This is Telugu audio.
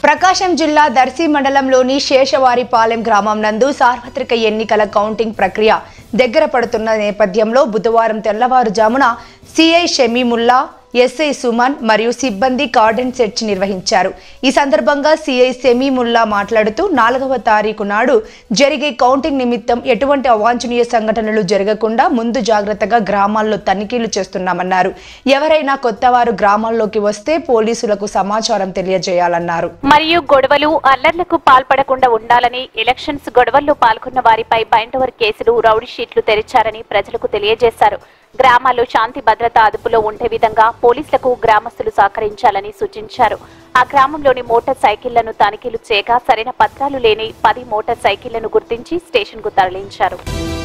ప్రకాశం జిల్లా దర్శి మండలంలోని శేషవారిపాలెం గ్రామం నందు సార్వత్రిక ఎన్నికల కౌంటింగ్ ప్రక్రియ దగ్గర పడుతున్న నేపథ్యంలో బుధవారం తెల్లవారుజామున సిఐ షమీముల్లా ఎస్ఐ సుమన్ మరియు సిబ్బంది కార్డన్ సెర్చ్ నిర్వహించారు ఈ సందర్భంగా సిఐ సెమీముల్లా మాట్లాడుతూ నాలుగవ తారీఖు నాడు జరిగే కౌంటింగ్ నిమిత్తం ఎటువంటి అవాంఛనీయ సంఘటనలు జరగకుండా ముందు జాగ్రత్తగా గ్రామాల్లో తనిఖీలు చేస్తున్నామన్నారు ఎవరైనా కొత్తవారు గ్రామాల్లోకి వస్తే పోలీసులకు సమాచారం తెలియజేయాలన్నారు మరియు గొడవలు అల్లర్లకు పాల్పడకుండా ఉండాలని ఎలక్షన్స్ గొడవల్లో పాల్గొన్న వారిపై బైండోవర్ కేసులు రౌడీ షీట్లు తెరిచారని ప్రజలకు తెలియజేశారు గ్రామాల్లో శాంతి భద్రత అదుపులో ఉండే విధంగా పోలీసులకు గ్రామస్తులు సహకరించాలని సూచించారు ఆ గ్రామంలోని మోటార్ సైకిళ్లను తనిఖీలు చేయగా సరైన పత్రాలు లేని పది మోటార్ సైకిళ్లను గుర్తించి స్టేషన్కు తరలించారు